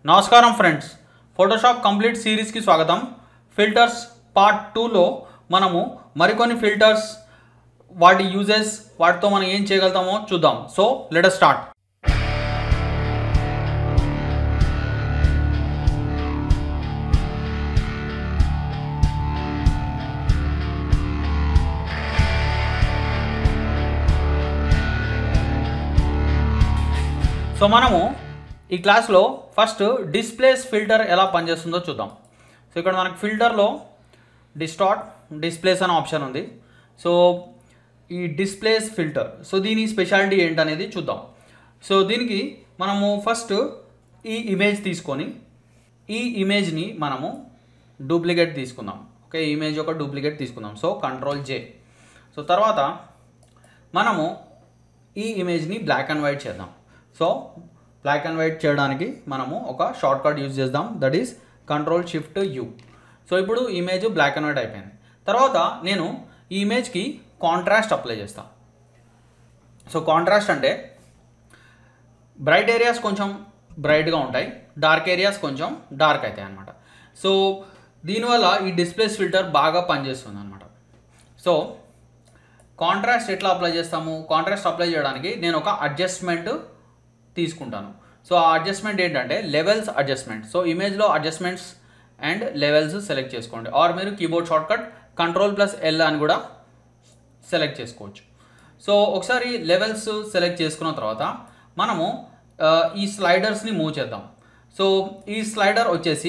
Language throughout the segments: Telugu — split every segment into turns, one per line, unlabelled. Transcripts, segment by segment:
నమస్కారం ఫ్రెండ్స్ ఫోటోషాప్ కంప్లీట్ సిరీస్కి స్వాగతం ఫిల్టర్స్ పార్ట్ టూలో మనము మరికొన్ని ఫిల్టర్స్ వాటి యూజెస్ వాటితో మనం ఏం చేయగలుగుతామో చూద్దాం సో లెట్ స్టార్ట్ సో మనము ఈ క్లాస్లో ఫస్ట్ డిస్ప్లేస్ ఫిల్టర్ ఎలా పనిచేస్తుందో చూద్దాం సో ఇక్కడ మనకు ఫిల్టర్లో డిస్టార్ట్ డిస్ప్లేస్ అనే ఆప్షన్ ఉంది సో ఈ డిస్ప్లేస్ ఫిల్టర్ సో దీని స్పెషాలిటీ ఏంటనేది చూద్దాం సో దీనికి మనము ఫస్ట్ ఈ ఇమేజ్ తీసుకొని ఈ ఇమేజ్ని మనము డూప్లికేట్ తీసుకుందాం ఓకే ఇమేజ్ యొక్క డూప్లికేట్ తీసుకుందాం సో కంట్రోల్ జే సో తర్వాత మనము ఈ ఇమేజ్ని బ్లాక్ అండ్ వైట్ చేద్దాం సో బ్లాక్ అండ్ వైట్ చేయడానికి మనము ఒక షార్ట్ కట్ యూజ్ చేద్దాం that is control shift U so ఇప్పుడు ఇమేజ్ బ్లాక్ అండ్ వైట్ అయిపోయింది తర్వాత నేను ఈ ఇమేజ్కి కాంట్రాస్ట్ అప్లై చేస్తాను సో కాంట్రాస్ట్ అంటే బ్రైట్ ఏరియాస్ కొంచెం బ్రైట్గా ఉంటాయి డార్క్ ఏరియాస్ కొంచెం డార్క్ అవుతాయి అనమాట సో దీనివల్ల ఈ డిస్ప్లేస్ ఫిల్టర్ బాగా పనిచేస్తుంది అనమాట సో కాంట్రాస్ట్ ఎట్లా అప్లై చేస్తాము కాంట్రాస్ట్ అప్లై చేయడానికి నేను ఒక అడ్జస్ట్మెంట్ తీసుకుంటాను సో ఆ అడ్జస్ట్మెంట్ ఏంటంటే లెవెల్స్ అడ్జస్ట్మెంట్ సో ఇమేజ్లో అడ్జస్ట్మెంట్స్ అండ్ లెవెల్స్ సెలెక్ట్ చేసుకోండి ఆర్ మీరు keyboard shortcut control plus L అని కూడా సెలెక్ట్ చేసుకోవచ్చు సో ఒకసారి లెవెల్స్ సెలెక్ట్ చేసుకున్న తర్వాత మనము ఆ, ఈ స్లైడర్స్ని మూవ్ చేద్దాం సో ఈ స్లైడర్ వచ్చేసి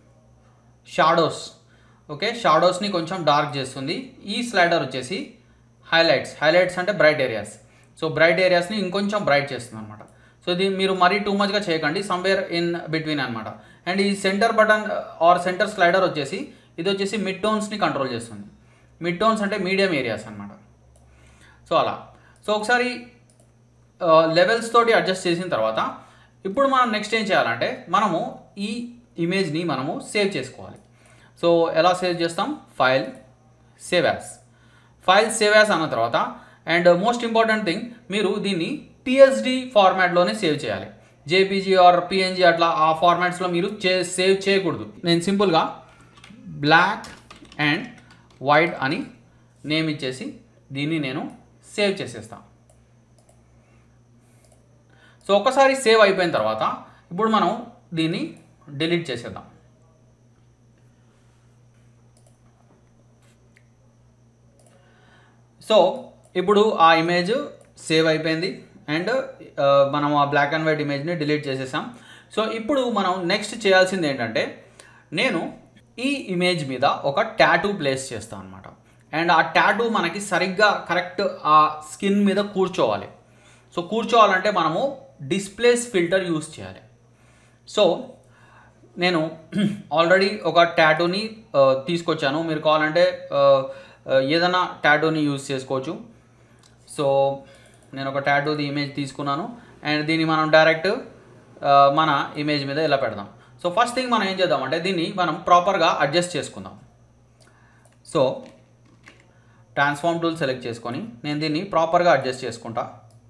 షాడోస్ ఓకే షాడోస్ని కొంచెం డార్క్ చేస్తుంది ఈ స్లైడర్ వచ్చేసి హైలైట్స్ హైలైట్స్ అంటే బ్రైట్ ఏరియాస్ సో బ్రైట్ ఏరియాస్ని ఇంకొంచెం బ్రైట్ చేస్తుంది అనమాట సో ఇది మీరు మరీ టూ మచ్గా చేయకండి సమ్వేర్ ఇన్ బిట్వీన్ అనమాట అండ్ ఈ centre button or centre slider వచ్చేసి ఇది వచ్చేసి మిడ్ టోన్స్ని కంట్రోల్ చేస్తుంది మిడ్ టోన్స్ అంటే మీడియం ఏరియాస్ అనమాట సో అలా సో ఒకసారి లెవెల్స్ తోటి అడ్జస్ట్ చేసిన తర్వాత ఇప్పుడు మనం నెక్స్ట్ ఏం చేయాలంటే మనము ఈ ఇమేజ్ని మనము సేవ్ చేసుకోవాలి సో ఎలా సేవ్ చేస్తాం file save as file save as అన్న తర్వాత అండ్ మోస్ట్ ఇంపార్టెంట్ థింగ్ మీరు దీన్ని టీఎస్డి ఫార్మాట్లోనే సేవ్ చేయాలి జేపీజీ ఆర్ పిఎన్జీ అట్లా ఆ ఫార్మాట్స్లో మీరు చే సేవ్ చేయకూడదు నేను సింపుల్గా బ్లాక్ అండ్ వైట్ అని నేమ్ ఇచ్చేసి దీన్ని నేను సేవ్ చేసేస్తాను సో ఒక్కసారి సేవ్ అయిపోయిన తర్వాత ఇప్పుడు మనం దీన్ని డిలీట్ చేసేద్దాం సో ఇప్పుడు ఆ ఇమేజ్ సేవ్ అయిపోయింది అండ్ మనం ఆ బ్లాక్ అండ్ వైట్ ఇమేజ్ని డిలీట్ చేసేసాం సో ఇప్పుడు మనం నెక్స్ట్ చేయాల్సింది ఏంటంటే నేను ఈ ఇమేజ్ మీద ఒక ట్యాటూ ప్లేస్ చేస్తాను అనమాట అండ్ ఆ ట్యాటూ మనకి సరిగ్గా కరెక్ట్ ఆ స్కిన్ మీద కూర్చోవాలి సో కూర్చోవాలంటే మనము డిస్ప్లేస్ ఫిల్టర్ యూస్ చేయాలి సో నేను ఆల్రెడీ ఒక ట్యాటూని తీసుకొచ్చాను మీరు కావాలంటే ఆ, ఆ, ఏదైనా ట్యాటూని యూస్ చేసుకోవచ్చు సో నేను ఒక ట్యాటూది ఇమేజ్ తీసుకున్నాను అండ్ దీన్ని మనం డైరెక్ట్ ఆ, మన ఇమేజ్ మీద ఇలా పెడదాం సో ఫస్ట్ థింగ్ మనం ఏం చేద్దామంటే దీన్ని మనం ప్రాపర్గా అడ్జస్ట్ చేసుకుందాం సో ట్రాన్స్ఫార్మ్ టూల్ సెలెక్ట్ చేసుకొని నేను దీన్ని ప్రాపర్గా అడ్జస్ట్ చేసుకుంటా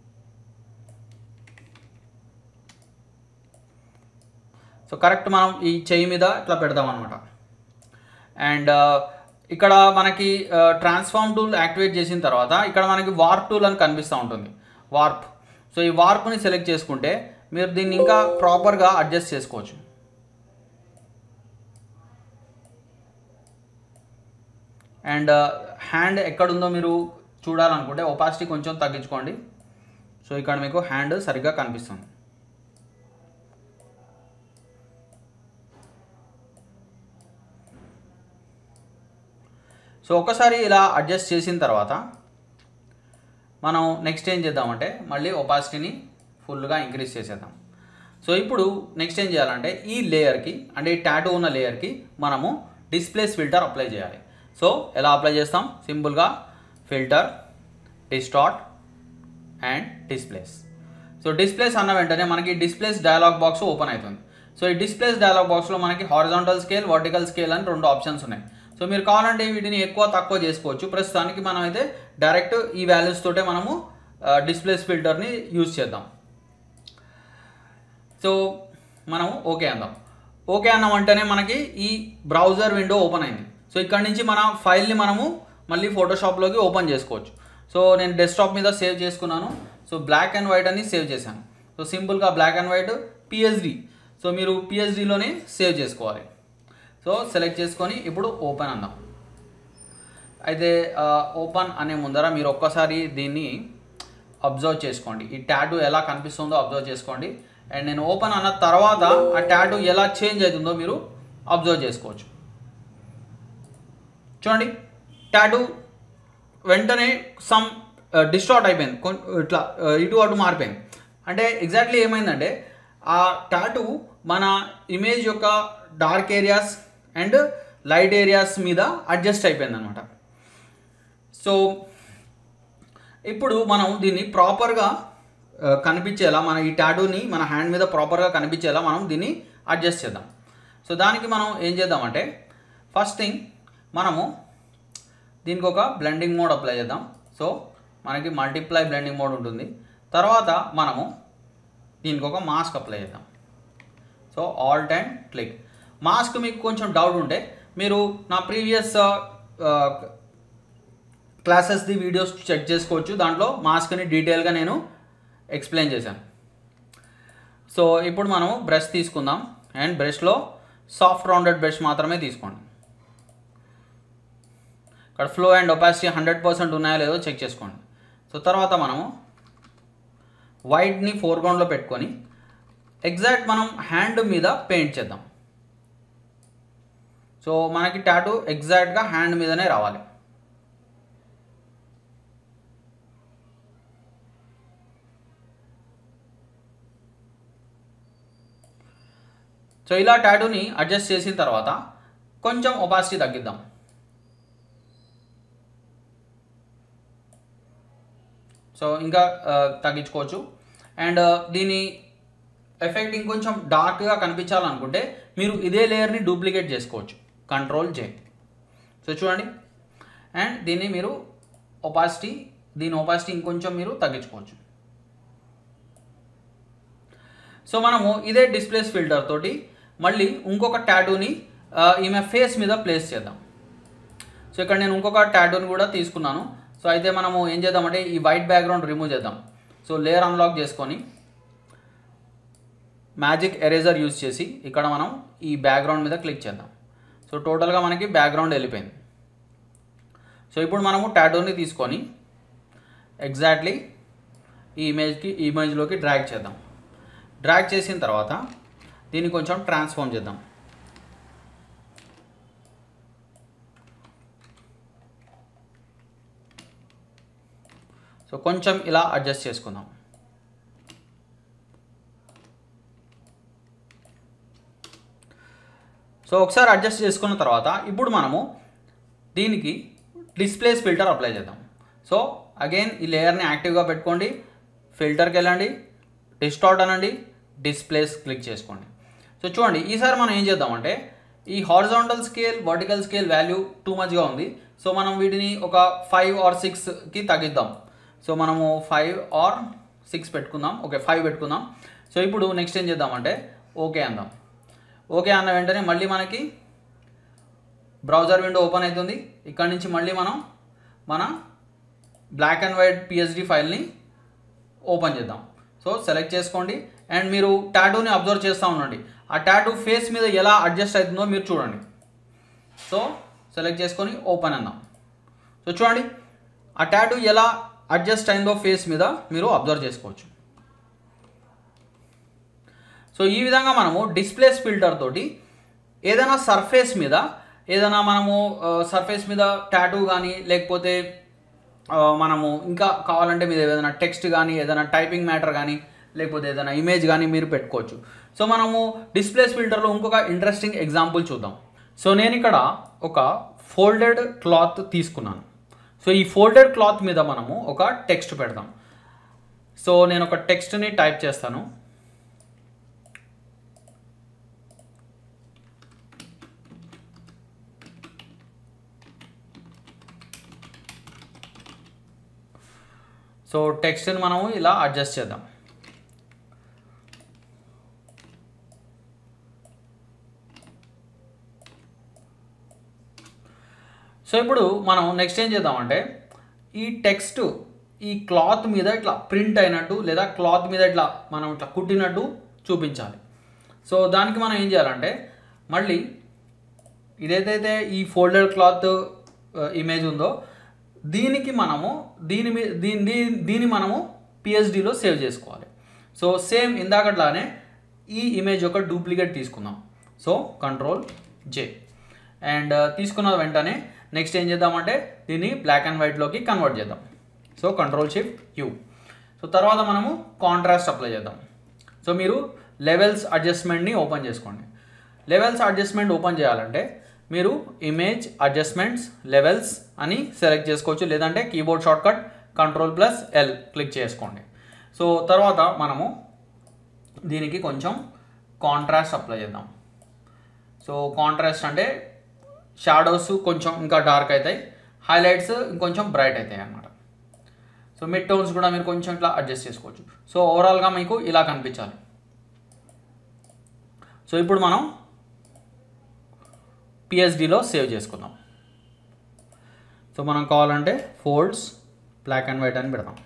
సో కరెక్ట్ మనం ఈ చెయ్యి మీద ఇట్లా పెడదాం అనమాట అండ్ ఇక్కడ మనకి ట్రాన్స్ఫార్మ్ టూల్ యాక్టివేట్ చేసిన తర్వాత ఇక్కడ మనకి వార్ప్ టూల్ అని కనిపిస్తూ ఉంటుంది వార్ప్ సో ఈ వార్ప్ని సెలెక్ట్ చేసుకుంటే మీరు దీన్ని ఇంకా ప్రాపర్గా అడ్జస్ట్ చేసుకోవచ్చు అండ్ హ్యాండ్ ఎక్కడుందో మీరు చూడాలనుకుంటే ఒపాసిటీ కొంచెం తగ్గించుకోండి సో ఇక్కడ మీకు హ్యాండ్ సరిగ్గా కనిపిస్తుంది సో ఒకసారి ఇలా అడ్జస్ట్ చేసిన తర్వాత మనం నెక్స్ట్ ఏం చేద్దామంటే మళ్ళీ ఒపాసిటీని ఫుల్గా ఇంక్రీజ్ చేసేద్దాం సో ఇప్పుడు నెక్స్ట్ ఏం చేయాలంటే ఈ లేయర్కి అంటే ఈ టాటూ ఉన్న లేయర్కి మనము డిస్ప్లేస్ ఫిల్టర్ అప్లై చేయాలి సో ఎలా అప్లై చేస్తాం సింపుల్గా filter distort and displace so displace అన్న వెంటనే మనకి డిస్ప్లేస్ డయలాగ్ బాక్స్ ఓపెన్ అవుతుంది సో ఈ డిస్ప్లేస్ డయలాగ్ బాక్స్లో మనకి హారిజాంటల్ స్కేల్ వర్టికల్ స్కేల్ అని రెండు ఆప్షన్స్ ఉన్నాయి సో మీరు కావాలంటే వీటిని ఎక్కువ తక్కువ చేసుకోవచ్చు ప్రస్తుతానికి మనం అయితే డైరెక్ట్ ఈ వాల్యూస్ తోటే మనము డిస్ప్లేస్ ఫిల్టర్ని యూజ్ చేద్దాం సో మనం ఓకే అందాం ఓకే అన్నాం అంటేనే మనకి ఈ బ్రౌజర్ విండో ఓపెన్ అయింది సో ఇక్కడ నుంచి మన ఫైల్ని మనము మళ్ళీ ఫోటోషాప్లోకి ఓపెన్ చేసుకోవచ్చు సో నేను డెస్క్టాప్ మీద సేవ్ చేసుకున్నాను సో బ్లాక్ అండ్ వైట్ అని సేవ్ చేశాను సో సింపుల్గా black and white PSD so మీరు పిహెచ్డిలోనే సేవ్ చేసుకోవాలి సో సెలెక్ట్ చేసుకొని ఇప్పుడు ఓపెన్ అందాం అయితే ఓపెన్ అనే ముందర మీరు ఒక్కసారి దీన్ని అబ్జర్వ్ చేసుకోండి ఈ ట్యాటూ ఎలా కనిపిస్తుందో అబ్జర్వ్ చేసుకోండి అండ్ నేను ఓపెన్ అన్న తర్వాత ఆ ట్యాటూ ఎలా చేంజ్ అవుతుందో మీరు అబ్జర్వ్ చేసుకోవచ్చు చూడండి ట్యాటూ వెంటనే సమ్ డిస్టార్ట్ అయిపోయింది కొన్- ఇట్లా uh, ఇటు అటు మారిపోయింది అంటే ఎగ్జాక్ట్లీ ఏమైందంటే ఆ టాటూ మన ఇమేజ్ యొక్క dark areas and light areas మీద అడ్జస్ట్ అయిపోయింది అనమాట సో ఇప్పుడు మనం దీన్ని ప్రాపర్గా కనిపించేలా మన ఈ టాటూని మన హ్యాండ్ మీద ప్రాపర్గా కనిపించేలా మనం దీన్ని అడ్జస్ట్ చేద్దాం సో దానికి మనం ఏం చేద్దామంటే ఫస్ట్ థింగ్ మనము దీనికి ఒక బ్లెండింగ్ మోడ్ అప్లై చేద్దాం సో మనకి మల్టిప్లై బ్లెండింగ్ మోడ్ ఉంటుంది తర్వాత మనము దీనికి ఒక మాస్క్ అప్లై చేద్దాం so all time click mask మీకు కొంచెం డౌట్ ఉంటే మీరు నా ప్రీవియస్ క్లాసెస్ది వీడియోస్ చెక్ చేసుకోవచ్చు దాంట్లో మాస్క్ని డీటెయిల్గా నేను ఎక్స్ప్లెయిన్ చేశాను సో ఇప్పుడు మనం బ్రష్ తీసుకుందాం అండ్ బ్రష్లో సాఫ్ట్ రౌండెడ్ బ్రష్ మాత్రమే తీసుకోండి ఇక్కడ flow and opacity hundred percent ఉన్నాయో లేదో చెక్ చేసుకోండి సో తర్వాత మనము వైట్ని ఫోర్గ్రౌండ్లో పెట్టుకొని ఎగ్జాక్ట్ మనం హ్యాండ్ మీద పెయింట్ చేద్దాం సో మనకి టాటూ ఎగ్జాక్ట్గా హ్యాండ్ మీదనే రావాలి సో ఇలా టాటూని అడ్జస్ట్ చేసిన తర్వాత కొంచెం ఒపాసిటీ తగ్గిద్దాం సో ఇంకా ఆ, తగ్గించుకోవచ్చు అండ్ దీని ఎఫెక్ట్ ఇంకొంచెం డార్క్గా కనిపించాలనుకుంటే మీరు ఇదే లేయర్ని డూప్లికేట్ చేసుకోవచ్చు కంట్రోల్ జే సో చూడండి అండ్ దీన్ని మీరు ఒపాసిటీ దీని ఒపాసిటీ ఇంకొంచెం మీరు తగ్గించుకోవచ్చు సో మనము ఇదే డిస్ప్లేస్ ఫిల్టర్ తోటి మళ్ళీ ఇంకొక టాటూని ఈమె ఫేస్ మీద ప్లేస్ చేద్దాం సో ఇక్కడ నేను ఇంకొక టాటూని కూడా తీసుకున్నాను సో అయితే మనము ఏం చేద్దామంటే ఈ వైట్ బ్యాక్గ్రౌండ్ రిమూవ్ చేద్దాం సో లేయర్ అన్లాక్ చేసుకొని మ్యాజిక్ ఎరేజర్ యూస్ చేసి ఇక్కడ మనం ఈ బ్యాక్గ్రౌండ్ మీద క్లిక్ చేద్దాం సో టోటల్గా మనకి బ్యాక్గ్రౌండ్ వెళ్ళిపోయింది సో ఇప్పుడు మనము టాటూని తీసుకొని ఎగ్జాక్ట్లీ ఈ ఇమేజ్కి ఈ ఇమేజ్లోకి డ్రాగ్ చేద్దాం డ్రాగ్ చేసిన తర్వాత దీన్ని కొంచెం ట్రాన్స్ఫార్మ్ చేద్దాం సో కొంచెం ఇలా అడ్జస్ట్ చేసుకుందాం సో ఒకసారి అడ్జస్ట్ చేసుకున్న తర్వాత ఇప్పుడు మనము దీనికి డిస్ప్లేస్ ఫిల్టర్ అప్లై చేద్దాం సో అగైన్ ఈ లేయర్ని యాక్టివ్గా పెట్టుకోండి ఫిల్టర్కి వెళ్ళండి డిస్టార్ట్ అనండి డిస్ప్లేస్ క్లిక్ చేసుకోండి సో చూడండి ఈసారి మనం ఏం చేద్దామంటే ఈ horizontal scale vertical scale value too మచ్గా ఉంది సో మనం వీటిని ఒక ఫైవ్ ఆర్ సిక్స్కి తగ్గిద్దాం సో మనము ఫైవ్ ఆర్ సిక్స్ పెట్టుకుందాం ఓకే ఫైవ్ పెట్టుకుందాం సో ఇప్పుడు నెక్స్ట్ ఏం చేద్దామంటే ఓకే అందాం ఓకే అన్న వెంటనే మళ్ళీ మనకి బ్రౌజర్ విండో ఓపెన్ అవుతుంది ఇక్కడ నుంచి మళ్ళీ మనం మన బ్లాక్ అండ్ వైట్ పిహెచ్డి ఫైల్ని ఓపెన్ చేద్దాం సో సెలెక్ట్ చేసుకోండి అండ్ మీరు టాటూని అబ్జర్వ్ చేస్తూ ఉండండి ఆ టాటూ ఫేస్ మీద ఎలా అడ్జస్ట్ అవుతుందో మీరు చూడండి సో సెలెక్ట్ చేసుకొని ఓపెన్ అందాం సో చూడండి ఆ టాటూ ఎలా అడ్జస్ట్ అయిందో ఫేస్ మీద మీరు అబ్జర్వ్ చేసుకోవచ్చు సో ఈ విధంగా మనము డిస్ప్లేస్ ఫిల్టర్ తోటి ఏదైనా సర్ఫేస్ మీద ఏదైనా మనము సర్ఫేస్ మీద టాటూ కానీ లేకపోతే ఆ, మనము ఇంకా కావాలంటే మీద ఏదైనా టెక్స్ట్ కానీ ఏదైనా టైపింగ్ మ్యాటర్ కానీ లేకపోతే ఏదైనా ఇమేజ్ కానీ మీరు పెట్టుకోవచ్చు సో మనము డిస్ప్లేస్ ఫిల్టర్లో ఇంకొక ఇంట్రెస్టింగ్ ఎగ్జాంపుల్ చూద్దాం సో నేను ఇక్కడ ఒక ఫోల్డెడ్ క్లాత్ తీసుకున్నాను సో ఈ ఫోల్డెడ్ క్లాత్ మీద మనము ఒక టెక్స్ట్ పెడదాం సో నేను ఒక టెక్స్ట్ని టైప్ చేస్తాను సో టెక్స్ట్ని మనము ఇలా అడ్జస్ట్ చేద్దాం సో ఇప్పుడు మనం నెక్స్ట్ ఏం చేద్దామంటే ఈ టెక్స్ట్ ఈ క్లాత్ మీద ఇట్లా ప్రింట్ అయినట్టు లేదా క్లాత్ మీద ఇట్లా మనం ఇట్లా కుట్టినట్టు చూపించాలి సో దానికి మనం ఏం చేయాలంటే మళ్ళీ ఇదేదైతే ఈ ఫోల్డెడ్ క్లాత్ ఇమేజ్ ఉందో దీనికి మనము దీని మీ దీని దీని దీన్ని మనము పిహెచ్డిలో సేవ్ చేసుకోవాలి సో సేమ్ ఇందాకట్లానే ఈ ఇమేజ్ యొక్క డూప్లికేట్ తీసుకుందాం సో కంట్రోల్ జే అండ్ తీసుకున్న వెంటనే నెక్స్ట్ ఏం చేద్దామంటే దీన్ని బ్లాక్ అండ్ వైట్లోకి కన్వర్ట్ చేద్దాం so control shift U so తర్వాత మనము కాంట్రాస్ట్ అప్లై చేద్దాం సో మీరు లెవెల్స్ అడ్జస్ట్మెంట్ని ఓపెన్ చేసుకోండి లెవెల్స్ అడ్జస్ట్మెంట్ ఓపెన్ చేయాలంటే మీరు ఇమేజ్ అడ్జస్ట్మెంట్స్ లెవెల్స్ అని సెలెక్ట్ చేసుకోవచ్చు లేదంటే keyboard shortcut control plus L click చేసుకోండి సో తర్వాత మనము దీనికి కొంచెం కాంట్రాస్ట్ అప్లై చేద్దాం సో కాంట్రాస్ట్ అంటే షాడోస్ కొంచెం ఇంకా డార్క్ అవుతాయి హైలైట్స్ ఇంకొంచెం బ్రైట్ అవుతాయి అన్నమాట సో మిడ్ టోన్స్ కూడా మీరు కొంచెం ఇట్లా అడ్జస్ట్ చేసుకోవచ్చు సో ఓవరాల్గా మీకు ఇలా కనిపించాలి సో ఇప్పుడు మనం పిహెచ్డిలో సేవ్ చేసుకుందాం సో మనం కావాలంటే ఫోల్డ్స్ బ్లాక్ అండ్ వైట్ అని పెడదాం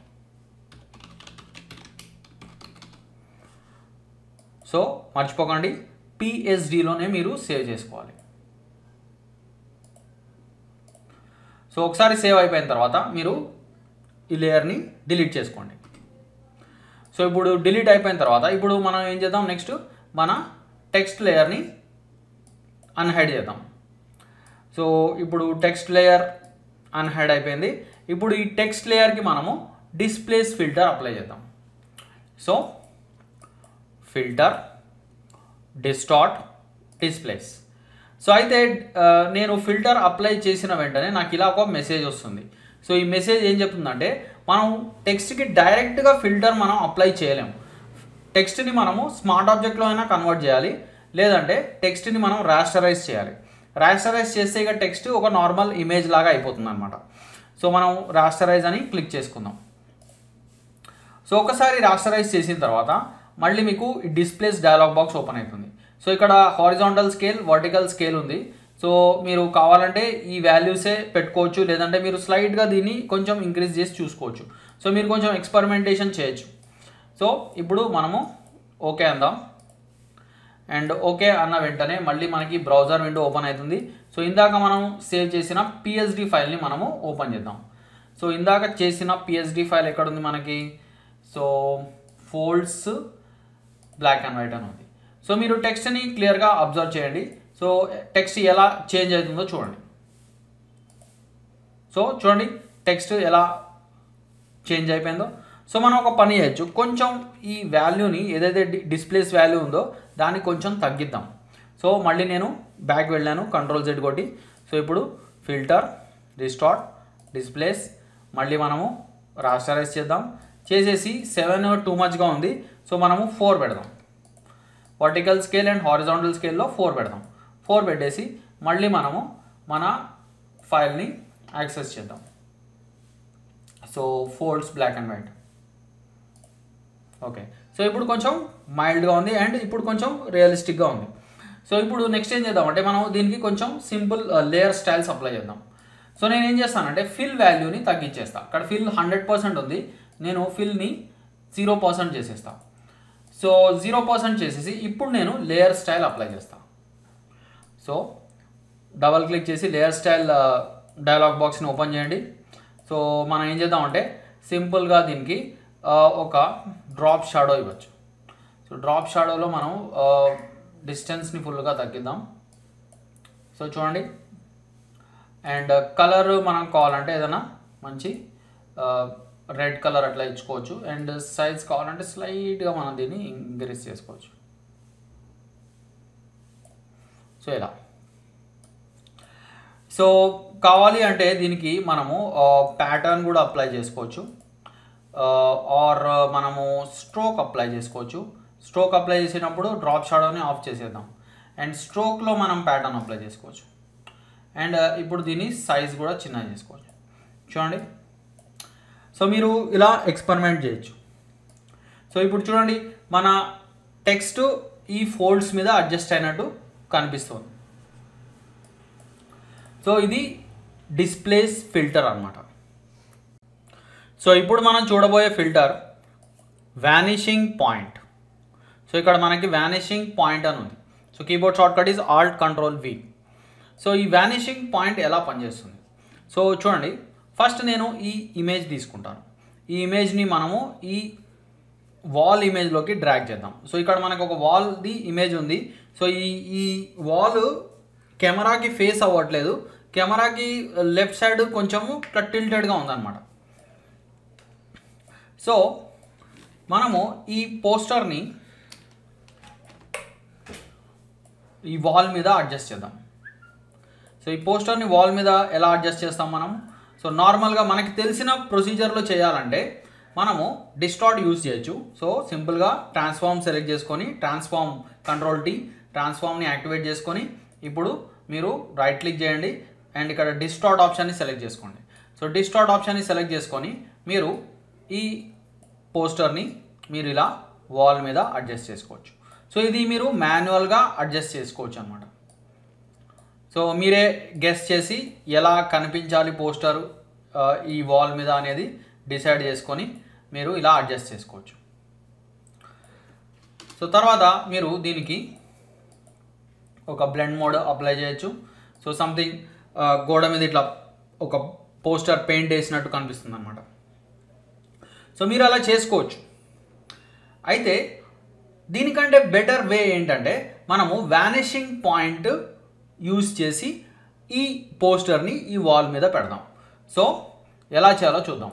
సో మర్చిపోకండి పిహెచ్డిలోనే మీరు సేవ్ చేసుకోవాలి సో ఒకసారి సేవ్ అయిపోయిన తర్వాత మీరు ఈ లేయర్ని డిలీట్ చేసుకోండి సో ఇప్పుడు డిలీట్ అయిపోయిన తర్వాత ఇప్పుడు మనం ఏం చేద్దాం నెక్స్ట్ మన టెక్స్ట్ లేయర్ని అన్హైడ్ చేద్దాం సో ఇప్పుడు టెక్స్ట్ లేయర్ అన్హైడ్ అయిపోయింది ఇప్పుడు ఈ టెక్స్ట్ లేయర్కి మనము డిస్ప్లేస్ ఫిల్టర్ అప్లై చేద్దాం so filter distort displace so అయితే ఆ, నేను ఫిల్టర్ అప్లై చేసిన వెంటనే నాకు ఇలా ఒక మెసేజ్ వస్తుంది సో ఈ మెసేజ్ ఏం చెప్తుందంటే మనం టెక్స్ట్కి డైరెక్ట్గా ఫిల్టర్ మనం అప్లై చేయలేము టెక్స్ట్ని మనము స్మార్ట్ ఆబ్జెక్ట్లో అయినా కన్వర్ట్ చేయాలి లేదంటే టెక్స్ట్ని మనం రాస్టరైజ్ చేయాలి రాస్టరైజ్ చేస్తే ఇక టెక్స్ట్ ఒక నార్మల్ ఇమేజ్ లాగా అయిపోతుంది అనమాట సో మనం రాస్టరైజ్ అని క్లిక్ చేసుకుందాం సో ఒకసారి రాస్టరైజ్ చేసిన తర్వాత మళ్ళీ మీకు ఈ డిస్ప్లేస్ డయలాగ్ బాక్స్ ఓపెన్ అవుతుంది సో ఇక్కడ హారిజాంటల్ స్కేల్ వర్టికల్ స్కేల్ ఉంది సో మీరు కావాలంటే ఈ వాల్యూసే పెట్టుకోవచ్చు లేదంటే మీరు స్లైడ్గా దీన్ని కొంచెం ఇంక్రీజ్ చేసి చూసుకోవచ్చు సో మీరు కొంచెం ఎక్స్పెరిమెంటేషన్ చేయొచ్చు సో ఇప్పుడు మనము ఓకే అందాం అండ్ ఓకే అన్న వెంటనే మళ్ళీ మనకి బ్రౌజర్ విండో ఓపెన్ అవుతుంది సో ఇందాక మనం సేవ్ చేసిన పిఎస్డి ఫైల్ని మనము ఓపెన్ చేద్దాం సో ఇందాక చేసిన పిఎస్డి ఫైల్ ఎక్కడ ఉంది మనకి so folds black and white అని ఉంది సో మీరు టెక్స్ట్ని క్లియర్గా అబ్జర్వ్ చేయండి సో టెక్స్ట్ ఎలా చేంజ్ అవుతుందో చూడండి సో చూడండి టెక్స్ట్ ఎలా చేంజ్ అయిపోయిందో సో మనం ఒక పని చేయొచ్చు కొంచెం ఈ వాల్యూని ఏదైతే డి- డిస్ప్లేస్ వాల్యూ ఉందో దాన్ని కొంచెం తగ్గిద్దాం సో మళ్ళీ నేను బ్యాక్ వెళ్ళాను కంట్రోల్ జెడ్ కొట్టి సో ఇప్పుడు ఫిల్టర్ రిస్టార్ట్ డిస్ప్లేస్ మళ్ళీ మనము రాస్టరైజ్ చేద్దాం చేసేసి సెవెన్ టూ మచ్గా ఉంది సో మనము ఫోర్ పెడదాం వర్టికల్ స్కేల్ అండ్ హారిజాంటల్ స్కేల్లో ఫోర్ పెడదాం ఫోర్ పెట్టేసి మళ్ళీ మనము మన ఫైల్ని యాక్సెస్ చేద్దాం so folds black and white okay so ఇప్పుడు కొంచెం మైల్డ్గా ఉంది అండ్ ఇప్పుడు కొంచెం రియలిస్టిక్గా ఉంది సో ఇప్పుడు నెక్స్ట్ ఏం చేద్దాం అంటే మనం దీనికి కొంచెం సింపుల్ లేయర్ స్టైల్స్ అప్లై చేద్దాం సో నేను ఏం చేస్తానంటే ఫిల్ వాల్యూని తగ్గించేస్తా అక్కడ ఫిల్ హండ్రెడ్ పర్సెంట్ ఉంది నేను ఫిల్ని జీరో పర్సెంట్ చేసేస్తా సో జీరో పర్సెంట్ చేసేసి ఇప్పుడు నేను లేయర్ స్టైల్ అప్లై చేస్తా సో డబల్ క్లిక్ చేసి లేయర్ స్టైల్ డైలాగ్ బాక్స్ని ఓపెన్ చేయండి సో మనం ఏం చేద్దామంటే సింపుల్గా దీనికి ఆ, ఒక డ్రాప్ షాడో ఇవ్వచ్చు సో డ్రాప్ షాడోలో మనం డిస్టెన్స్ని ఫుల్గా తగ్గిద్దాం సో చూడండి అండ్ కలర్ మనం కావాలంటే ఏదైనా మంచి రెడ్ కలర్ అట్లా ఇచ్చుకోవచ్చు అండ్ సైజ్ కావాలంటే స్లైట్గా మనం దీన్ని ఇంక్రీజ్ చేసుకోవచ్చు సో ఇలా సో కావాలి అంటే దీనికి మనము ప్యాటర్న్ కూడా అప్లై చేసుకోవచ్చు ఆర్ మనము స్ట్రోక్ అప్లై చేసుకోవచ్చు స్ట్రోక్ అప్లై చేసినప్పుడు డ్రాప్ షాడోని ఆఫ్ చేసేద్దాం అండ్ స్ట్రోక్లో మనం ప్యాటర్న్ అప్లై చేసుకోవచ్చు అండ్ ఇప్పుడు దీని సైజ్ కూడా చిన్నగా చేసుకోవచ్చు చూడండి సో మీరు ఇలా ఎక్స్పెరిమెంట్ చేయొచ్చు సో ఇప్పుడు చూడండి మన టెక్స్ట్ ఈ ఫోల్డ్స్ మీద అడ్జస్ట్ అయినట్టు కనిపిస్తుంది సో ఇది డిస్ప్లేస్ ఫిల్టర్ అన్నమాట సో ఇప్పుడు మనం చూడబోయే ఫిల్టర్ వ్యానిషింగ్ పాయింట్ సో ఇక్కడ మనకి వ్యానిషింగ్ పాయింట్ అని ఉంది so keyboard shortcut is alt control V so ఈ వ్యానిషింగ్ పాయింట్ ఎలా పనిచేస్తుంది సో చూడండి ఫస్ట్ నేను ఈ ఇమేజ్ తీసుకుంటాను ఈ ఇమేజ్ని మనము ఈ వాల్ ఇమేజ్లోకి డ్రాగ్ చేద్దాం సో ఇక్కడ మనకు ఒక వాల్ది ఇమేజ్ ఉంది సో ఈ ఈ వాల్ కెమెరాకి ఫేస్ అవ్వట్లేదు కెమెరాకి లెఫ్ట్ సైడ్ కొంచెము ఇట్లా టిల్టెడ్గా ఉందన్నమాట సో మనము ఈ పోస్టర్ని ఈ వాల్ మీద అడ్జస్ట్ చేద్దాం సో ఈ పోస్టర్ని వాల్ మీద ఎలా అడ్జస్ట్ చేస్తాం మనం సో నార్మల్గా మనకి తెలిసిన ప్రొసీజర్లో చేయాలంటే మనము డిస్టార్ట్ యూజ్ చేయొచ్చు సో సింపుల్గా ట్రాన్స్ఫార్మ్ సెలెక్ట్ చేసుకొని ట్రాన్స్ఫార్మ్ కంట్రోల్ టీ ట్రాన్స్ఫార్మ్ని యాక్టివేట్ చేసుకొని ఇప్పుడు మీరు రైట్ క్లిక్ చేయండి అండ్ ఇక్కడ డిస్టార్ట్ ఆప్షన్ని సెలెక్ట్ చేసుకోండి సో డిస్టార్ట్ ఆప్షన్ని సెలెక్ట్ చేసుకొని మీరు ఈ పోస్టర్ని మీరు ఇలా వాల్ మీద అడ్జస్ట్ చేసుకోవచ్చు సో ఇది మీరు మాన్యువల్గా అడ్జస్ట్ చేసుకోవచ్చు అనమాట సో మీరే గెస్ చేసి ఎలా కనిపించాలి పోస్టర్ ఈ వాల్ మీద అనేది డిసైడ్ చేసుకొని మీరు ఇలా అడ్జస్ట్ చేసుకోవచ్చు సో తర్వాత మీరు దీనికి ఒక బ్లెండ్ మోడ్ అప్లై చేయొచ్చు సో సంథింగ్ గోడ మీద ఇట్లా ఒక పోస్టర్ పెయింట్ వేసినట్టు కనిపిస్తుంది అనమాట సో మీరు అలా చేసుకోవచ్చు అయితే దీనికంటే బెటర్ వే ఏంటంటే మనము వ్యానిషింగ్ పాయింట్ యూజ్ చేసి ఈ పోస్టర్ని ఈ వాల్ మీద పెడదాం సో ఎలా చేయాలో చూద్దాం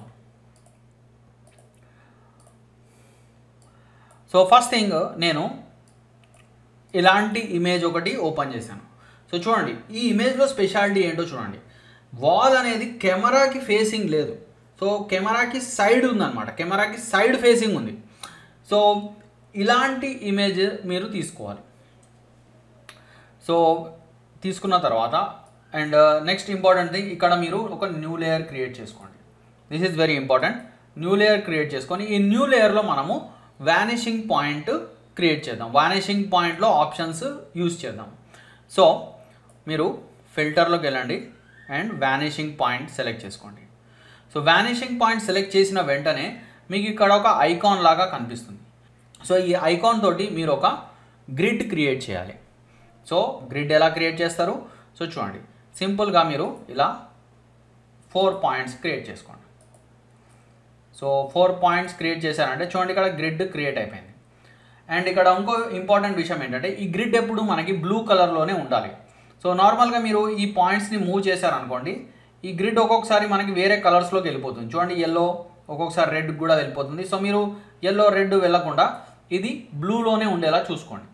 సో ఫస్ట్ థింగ్ నేను ఇలాంటి ఇమేజ్ ఒకటి ఓపెన్ చేశాను సో చూడండి ఈ ఇమేజ్లో స్పెషాలిటీ ఏంటో చూడండి వాల్ అనేది కెమెరాకి ఫేసింగ్ లేదు సో కెమెరాకి సైడ్ ఉందన్నమాట కెమెరాకి సైడ్ ఫేసింగ్ ఉంది సో ఇలాంటి ఇమేజ్ మీరు తీసుకోవాలి సో తీసుకున్న తర్వాత అండ్ నెక్స్ట్ ఇంపార్టెంట్ థింగ్ ఇక్కడ మీరు ఒక న్యూ లేయర్ క్రియేట్ చేసుకోండి this is very important new layer create చేసుకొని ఈ న్యూ లేయర్లో మనము వ్యానిషింగ్ పాయింట్ క్రియేట్ చేద్దాం వ్యానిషింగ్ పాయింట్లో ఆప్షన్స్ యూస్ చేద్దాం సో మీరు ఫిల్టర్లోకి వెళ్ళండి అండ్ వ్యానిషింగ్ పాయింట్ సెలెక్ట్ చేసుకోండి సో వ్యానిషింగ్ పాయింట్ సెలెక్ట్ చేసిన వెంటనే మీకు ఇక్కడ ఒక ఐకాన్ లాగా కనిపిస్తుంది సో ఈ ఐకాన్ తోటి మీరు ఒక గ్రిడ్ క్రియేట్ చేయాలి సో గ్రిడ్ ఎలా క్రియేట్ చేస్తారు సో చూడండి సింపుల్గా మీరు ఇలా ఫోర్ పాయింట్స్ క్రియేట్ చేసుకోండి సో ఫోర్ పాయింట్స్ క్రియేట్ చేశారంటే చూడండి ఇక్కడ గ్రిడ్ క్రియేట్ అయిపోయింది అండ్ ఇక్కడ ఇంకో ఇంపార్టెంట్ విషయం ఏంటంటే ఈ గ్రిడ్ ఎప్పుడు మనకి బ్లూ కలర్లోనే ఉండాలి సో నార్మల్గా మీరు ఈ పాయింట్స్ని మూవ్ చేశారనుకోండి ఈ గ్రిడ్ ఒక్కొక్కసారి మనకి వేరే కలర్స్లోకి వెళ్ళిపోతుంది చూడండి ఎల్లో ఒక్కొక్కసారి రెడ్ కూడా వెళ్ళిపోతుంది సో మీరు ఎల్లో రెడ్ వెళ్ళకుండా ఇది బ్లూలోనే ఉండేలా చూసుకోండి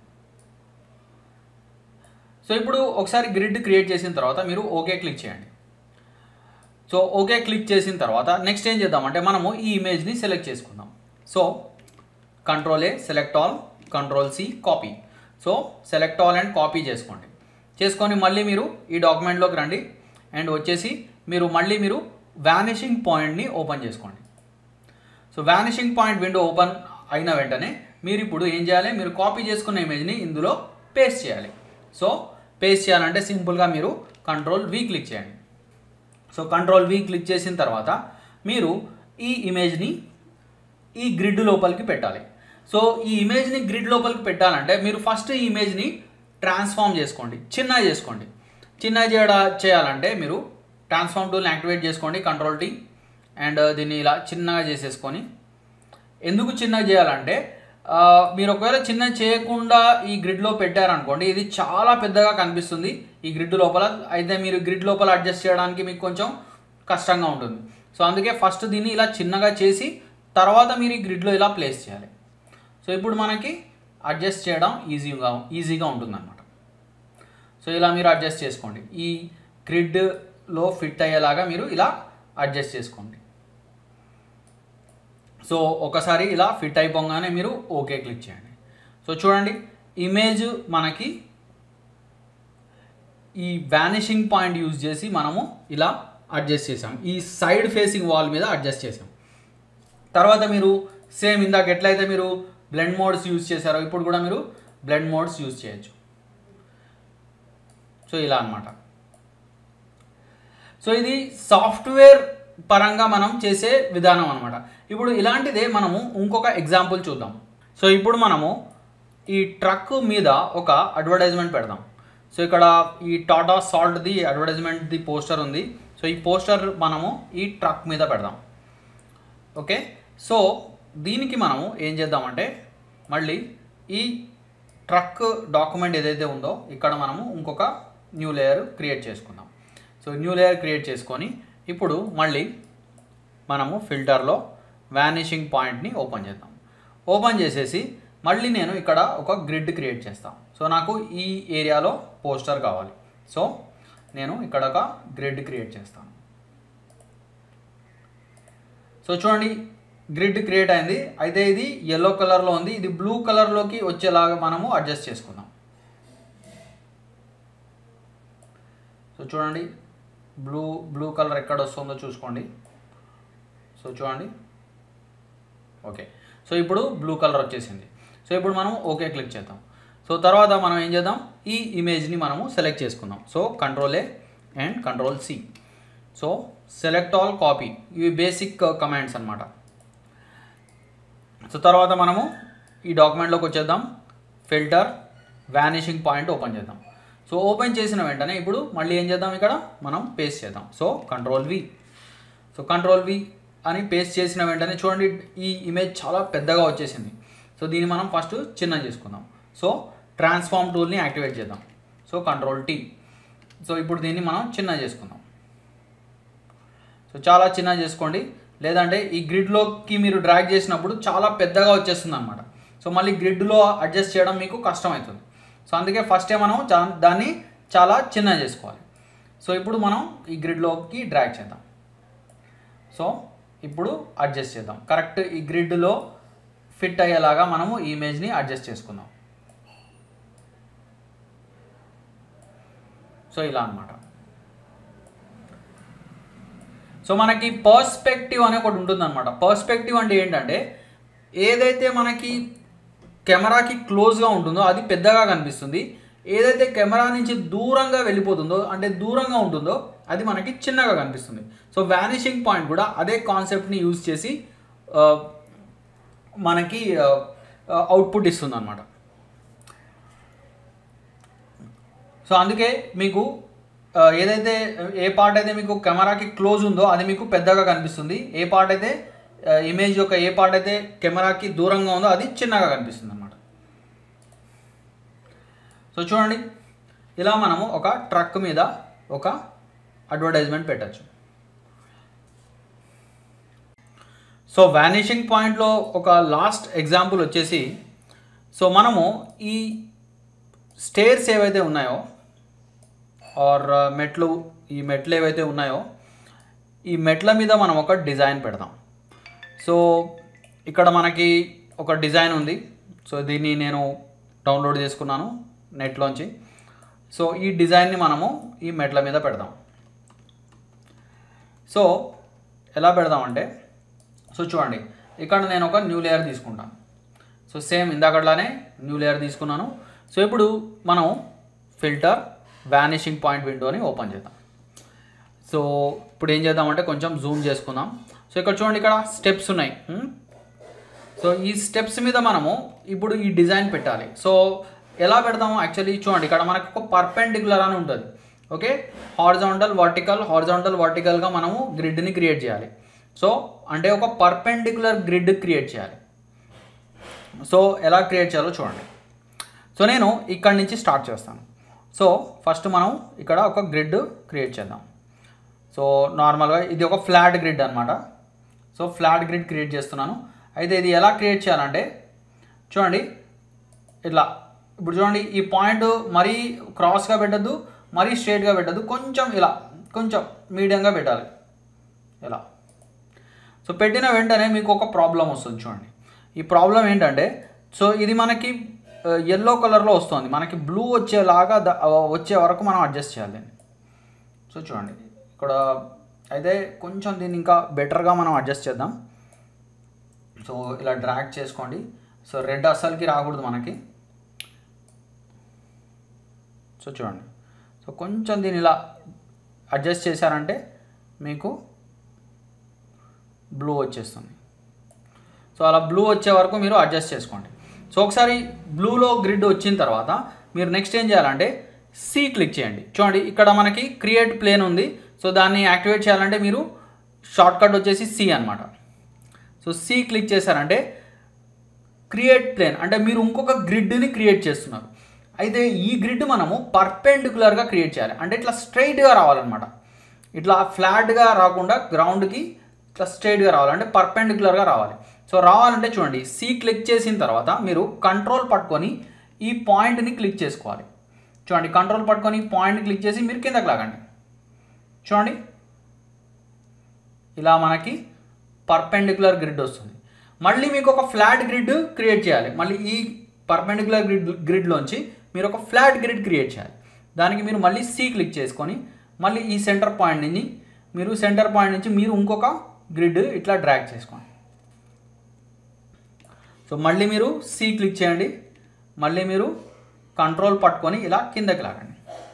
సో ఇప్పుడు ఒకసారి గ్రిడ్ క్రియేట్ చేసిన తర్వాత మీరు ఓకే క్లిక్ చేయండి సో ఓకే క్లిక్ చేసిన తర్వాత నెక్స్ట్ ఏం చేద్దామంటే మనము ఈ ఇమేజ్ని సెలెక్ట్ చేసుకుందాం so control A select all control C copy so select all and copy చేసుకోండి చేసుకొని మళ్ళీ మీరు ఈ డాక్యుమెంట్లోకి రండి అండ్ వచ్చేసి మీరు మళ్ళీ మీరు వ్యానిషింగ్ పాయింట్ని ఓపెన్ చేసుకోండి so vanishing point window open అయిన వెంటనే మీరు ఇప్పుడు ఏం చేయాలి మీరు కాపీ చేసుకున్న ఇమేజ్ని ఇందులో పేస్ట్ చేయాలి సో పేస్ట్ చేయాలంటే సింపుల్గా మీరు కంట్రోల్ వి క్లిక్ చేయండి సో కంట్రోల్ వి క్లిక్ చేసిన తర్వాత మీరు ఈ ఇమేజ్ని ఈ గ్రిడ్ లోపలికి పెట్టాలి సో ఈ ఇమేజ్ని గ్రిడ్ లోపలికి పెట్టాలంటే మీరు ఫస్ట్ ఈ ఇమేజ్ని ట్రాన్స్ఫార్మ్ చేసుకోండి చిన్నగా చేసుకోండి చిన్నగా చేయడ చేయాలంటే మీరు ట్రాన్స్ఫార్మ్ టూల్ని యాక్టివేట్ చేసుకోండి కంట్రోల్ టీ అండ్ దీన్ని ఇలా చిన్నగా చేసేసుకొని ఎందుకు చిన్నగా చేయాలంటే ఆ, మీరు ఒకవేళ చిన్న చేయకుండా ఈ గ్రిడ్లో పెట్టారనుకోండి ఇది చాలా పెద్దగా కనిపిస్తుంది ఈ గ్రిడ్ లోపల అయితే మీరు గ్రిడ్ లోపల అడ్జస్ట్ చేయడానికి మీకు కొంచెం కష్టంగా ఉంటుంది సో అందుకే ఫస్ట్ దీన్ని ఇలా చిన్నగా చేసి తర్వాత మీరు ఈ గ్రిడ్లో ఇలా ప్లేస్ చేయాలి సో ఇప్పుడు మనకి అడ్జస్ట్ చేయడం ఈజీగా ఈజీగా ఉంటుందన్నమాట సో ఇలా మీరు అడ్జస్ట్ చేసుకోండి ఈ గ్రిడ్లో ఫిట్ అయ్యేలాగా మీరు ఇలా అడ్జస్ట్ చేసుకోండి సో ఒకసారి ఇలా ఫిట్ అయిపోగానే మీరు ఓకే క్లిక్ చేయండి సో చూడండి ఇమేజ్ మనకి ఈ వ్యానిషింగ్ పాయింట్ యూజ్ చేసి మనము ఇలా అడ్జస్ట్ చేసాం ఈ సైడ్ ఫేసింగ్ వాల్ మీద అడ్జస్ట్ చేసాం తర్వాత మీరు సేమ్ ఇందాక ఎట్లయితే మీరు బ్లెండ్ మోడ్స్ యూజ్ చేశారో ఇప్పుడు కూడా మీరు బ్లెండ్ మోడ్స్ యూజ్ చేయొచ్చు సో ఇలా అన్నమాట సో ఇది సాఫ్ట్వేర్ పరంగా మనం చేసే విధానం అనమాట ఇప్పుడు ఇలాంటిదే మనము ఇంకొక ఎగ్జాంపుల్ చూద్దాం సో ఇప్పుడు మనము ఈ ట్రక్ మీద ఒక అడ్వర్టైజ్మెంట్ పెడదాం సో ఇక్కడ ఈ టాటా సాల్ట్ది అడ్వర్టైజ్మెంట్ది పోస్టర్ ఉంది సో ఈ పోస్టర్ మనము ఈ ట్రక్ మీద పెడదాం ఓకే సో దీనికి మనము ఏం చేద్దామంటే మళ్ళీ ఈ ట్రక్ డాక్యుమెంట్ ఏదైతే ఉందో ఇక్కడ మనము ఇంకొక న్యూ లేయర్ క్రియేట్ చేసుకుందాం సో న్యూ లేయర్ క్రియేట్ చేసుకొని ఇప్పుడు మళ్ళీ మనము ఫిల్టర్లో వ్యానిషింగ్ పాయింట్ని ఓపెన్ చేద్దాం ఓపెన్ చేసేసి మళ్ళీ నేను ఇక్కడ ఒక గ్రిడ్ క్రియేట్ చేస్తాను సో నాకు ఈ ఏరియాలో పోస్టర్ కావాలి సో నేను ఇక్కడ ఒక గ్రిడ్ క్రియేట్ చేస్తాను సో చూడండి గ్రిడ్ క్రియేట్ అయింది అయితే ఇది ఎల్లో కలర్లో ఉంది ఇది బ్లూ కలర్లోకి వచ్చేలాగా మనము అడ్జస్ట్ చేసుకుందాం సో చూడండి బ్లూ బ్లూ కలర్ ఎక్కడ వస్తుందో చూసుకోండి సో చూడండి ఓకే సో ఇప్పుడు బ్లూ కలర్ వచ్చేసింది సో ఇప్పుడు మనం ఓకే క్లిక్ చేద్దాం సో తర్వాత మనం ఏం చేద్దాం ఈ ఇమేజ్ని మనము సెలెక్ట్ చేసుకుందాం so control A and control C so select all copy ఇవి బేసిక్ కమాండ్స్ అనమాట సో తర్వాత మనము ఈ డాక్యుమెంట్లోకి వచ్చేద్దాం ఫిల్టర్ వ్యానిషింగ్ పాయింట్ ఓపెన్ చేద్దాం సో ఓపెన్ చేసిన వెంటనే ఇప్పుడు మళ్ళీ ఏం చేద్దాం ఇక్కడ మనం పేస్ట్ చేద్దాం so control V so control V అని పేస్ట్ చేసిన వెంటనే చూడండి ఈ ఇమేజ్ చాలా పెద్దగా వచ్చేసింది సో దీన్ని మనం ఫస్ట్ చిన్న చేసుకుందాం సో ట్రాన్స్ఫార్మ్ టూల్ని యాక్టివేట్ చేద్దాం సో కంట్రోల్ టీ సో ఇప్పుడు దీన్ని మనం చిన్న చేసుకుందాం సో చాలా చిన్న చేసుకోండి లేదంటే ఈ గ్రిడ్లోకి మీరు డ్రాగ్ చేసినప్పుడు చాలా పెద్దగా వచ్చేస్తుంది అనమాట సో మళ్ళీ గ్రిడ్లో అడ్జస్ట్ చేయడం మీకు కష్టమవుతుంది సో అందుకే ఫస్టే మనం చా- దాన్ని చాలా చిన్న చేసుకోవాలి సో ఇప్పుడు మనం ఈ గ్రిడ్లోకి డ్రాగ్ చేద్దాం సో ఇప్పుడు అడ్జస్ట్ చేద్దాం కరెక్ట్ ఈ గ్రిడ్లో ఫిట్ అయ్యేలాగా మనము ఈ ఇమేజ్ని అడ్జస్ట్ చేసుకుందాం సో ఇలా అన్నమాట సో మనకి పర్స్పెక్టివ్ అనే ఒకటి ఉంటుంది అనమాట పర్స్పెక్టివ్ అంటే ఏంటంటే ఏదైతే మనకి కెమెరాకి క్లోజ్గా ఉంటుందో అది పెద్దగా కనిపిస్తుంది ఏదైతే కెమెరా నుంచి దూరంగా వెళ్ళిపోతుందో అంటే దూరంగా ఉంటుందో అది మనకి చిన్నగా కనిపిస్తుంది సో వ్యానిషింగ్ పాయింట్ కూడా అదే కాన్సెప్ట్ని యూజ్ చేసి ఆ, మనకి అవుట్పుట్ ఇస్తుంది అనమాట సో అందుకే మీకు ఆ, ఏదైతే ఏ పార్ట్ అయితే మీకు కెమెరాకి క్లోజ్ ఉందో అది మీకు పెద్దగా కనిపిస్తుంది ఏ పార్ట్ అయితే ఇమేజ్ యొక్క ఏ పార్ట్ అయితే కెమెరాకి దూరంగా ఉందో అది చిన్నగా కనిపిస్తుంది అనమాట సో చూడండి ఇలా మనము ఒక ట్రక్ మీద ఒక అడ్వర్టైజ్మెంట్ పెట్టచ్చు సో వ్యానిషింగ్ పాయింట్లో ఒక లాస్ట్ ఎగ్జాంపుల్ వచ్చేసి సో మనము ఈ స్టేర్స్ ఏవైతే ఉన్నాయో ఆర్ మెట్లు ఈ మెట్లు ఏవైతే ఉన్నాయో ఈ మెట్ల మీద మనం ఒక డిజైన్ పెడదాం సో ఇక్కడ మనకి ఒక డిజైన్ ఉంది సో దీన్ని నేను డౌన్లోడ్ చేసుకున్నాను నెట్లోంచి సో ఈ డిజైన్ని మనము ఈ మెట్ల మీద పెడదాం సో ఎలా పెడదామంటే సో చూడండి ఇక్కడ నేను ఒక న్యూ లేయర్ తీసుకుంటాను సో సేమ్ ఇందాకట్లానే న్యూ లేయర్ తీసుకున్నాను సో ఇప్పుడు మనం ఫిల్టర్ వ్యానిషింగ్ పాయింట్ విండోని ఓపెన్ చేద్దాం సో ఇప్పుడు ఏం చేద్దామంటే కొంచెం జూమ్ చేసుకుందాం సో ఇక్కడ చూడండి ఇక్కడ స్టెప్స్ ఉన్నాయి ఉమ్. సో ఈ స్టెప్స్ మీద మనము ఇప్పుడు ఈ డిజైన్ పెట్టాలి సో ఎలా పెడతాము యాక్చువల్లీ చూడండి ఇక్కడ మనకు ఒక పర్పెండిక్యులర్ అని ఉంటుంది ఓకే హార్జాంటల్ వర్టికల్ హార్జాంటల్ వర్టికల్గా మనము గ్రిడ్ని క్రియేట్ చేయాలి సో అంటే ఒక పర్పెండిక్యులర్ గ్రిడ్ క్రియేట్ చేయాలి సో ఎలా క్రియేట్ చేయాలో చూడండి సో నేను ఇక్కడి నుంచి స్టార్ట్ చేస్తాను సో ఫస్ట్ మనం ఇక్కడ ఒక గ్రిడ్ క్రియేట్ చేద్దాం సో నార్మల్గా ఇది ఒక ఫ్లాట్ గ్రిడ్ అనమాట సో ఫ్లాట్ గ్రిడ్ క్రియేట్ చేస్తున్నాను అయితే ఇది ఎలా క్రియేట్ చేయాలంటే చూడండి ఇట్లా ఇప్పుడు చూడండి ఈ పాయింట్ మరీ క్రాస్గా పెట్టద్దు మరీ స్ట్రైట్గా పెట్టద్దు కొంచెం ఇలా కొంచెం మీడియంగా పెట్టాలి ఇలా సో పెట్టిన వెంటనే మీకు ఒక ప్రాబ్లం వస్తుంది చూడండి ఈ ప్రాబ్లం ఏంటంటే సో ఇది మనకి ఎల్లో కలర్లో వస్తుంది మనకి బ్లూ వచ్చేలాగా ద- వచ్చే వరకు మనం అడ్జస్ట్ చేయాలి దీన్ని సో చూడండి ఇక్కడ అయితే కొంచెం దీన్ని ఇంకా బెటర్గా మనం అడ్జస్ట్ చేద్దాం సో ఇలా డ్రాగ్ చేసుకోండి సో రెడ్ అస్సలకి రాకూడదు మనకి సో చూడండి సో కొంచెం దీన్ని ఇలా అడ్జస్ట్ చేశారంటే మీకు బ్లూ వచ్చేస్తుంది సో అలా బ్లూ వచ్చే వరకు మీరు అడ్జస్ట్ చేసుకోండి సో ఒకసారి బ్లూలో గ్రిడ్ వచ్చిన తర్వాత మీరు నెక్స్ట్ ఏం చేయాలంటే సి క్లిక్ చేయండి చూడండి ఇక్కడ మనకి క్రియేట్ ప్లేన్ ఉంది సో దాన్ని యాక్టివేట్ చేయాలంటే మీరు షార్ట్ కట్ వచ్చేసి సి అనమాట సో సి క్లిక్ చేశారంటే క్రియేట్ ప్లేన్ అంటే మీరు ఇంకొక గ్రిడ్ని క్రియేట్ చేస్తున్నారు అయితే ఈ గ్రిడ్ మనము పర్పెండికులర్గా క్రియేట్ చేయాలి అంటే ఇట్లా స్ట్రైట్గా రావాలన్నమాట ఇట్లా ఫ్లాట్గా రాకుండా గ్రౌండ్కి ఇట్లా స్ట్రైట్గా రావాలి అంటే పర్పెండికులర్గా రావాలి సో రావాలంటే చూడండి సి క్లిక్ చేసిన తర్వాత మీరు కంట్రోల్ పట్టుకొని ఈ పాయింట్ని క్లిక్ చేసుకోవాలి చూడండి కంట్రోల్ పట్టుకొని ఈ పాయింట్ని క్లిక్ చేసి మీరు కిందకి లాగండి చూడండి ఇలా మనకి పర్పెండికులర్ గ్రిడ్ వస్తుంది మళ్ళీ మీకు ఒక ఫ్లాట్ గ్రిడ్ క్రియేట్ చేయాలి మళ్ళీ ఈ పర్పెండికులర్ గ్రిడ్ గ్రిడ్లోంచి మీరు ఒక ఫ్లాట్ గ్రిడ్ క్రియేట్ చేయాలి దానికి మీరు మళ్ళీ సి క్లిక్ చేసుకొని మళ్ళీ ఈ సెంటర్ పాయింట్ నుంచి మీరు సెంటర్ పాయింట్ నుంచి మీరు ఇంకొక గ్రిడ్ ఇట్లా డ్రాగ్ చేసుకోండి సో మళ్ళీ మీరు సి క్లిక్ చేయండి మళ్ళీ మీరు కంట్రోల్ పట్టుకొని ఇలా కిందకి లాగండి